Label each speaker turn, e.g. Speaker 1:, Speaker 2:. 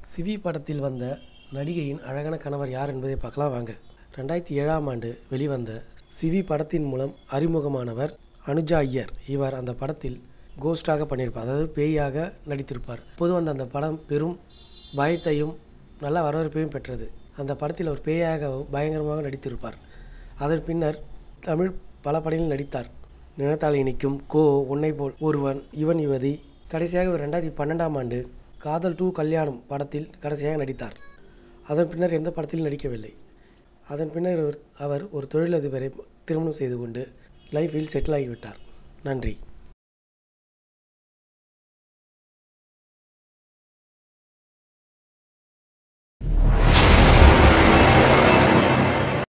Speaker 1: CV படத்தில் வந்த நடிகையின் அழகான கணவர் யார் என்பதை பார்க்கலாம் வாங்க ரெண்டாயிரத்தி ஏழாம் ஆண்டு வெளிவந்த சிவி படத்தின் மூலம் அறிமுகமானவர் அனுஜா ஐயர் இவர் அந்த படத்தில் கோஸ்டாக பண்ணியிருப்பார் அதாவது பேயாக நடித்திருப்பார் பொது வந்த அந்த படம் பெரும் பயத்தையும் நல்ல வரவேற்பையும் பெற்றது அந்த படத்தில் அவர் பேயாக பயங்கரமாக நடித்திருப்பார் அதன் பின்னர் தமிழ் பல படங்களில் நடித்தார் நினைத்தால் இனிக்கும் கோ உன்னை போல் ஒருவன் இவன் யுவதி கடைசியாக இவர் ரெண்டாயிரத்தி பன்னெண்டாம் ஆண்டு காதல் டூ கல்யாணம் படத்தில் கடைசியாக நடித்தார் அதன் பின்னர் எந்த படத்திலும் நடிக்கவில்லை அதன் பின்னர் அவர் அவர் ஒரு தொழிலதிபரை திருமணம் செய்து கொண்டு லைஃப்பில் செட்டில் ஆகிவிட்டார் நன்றி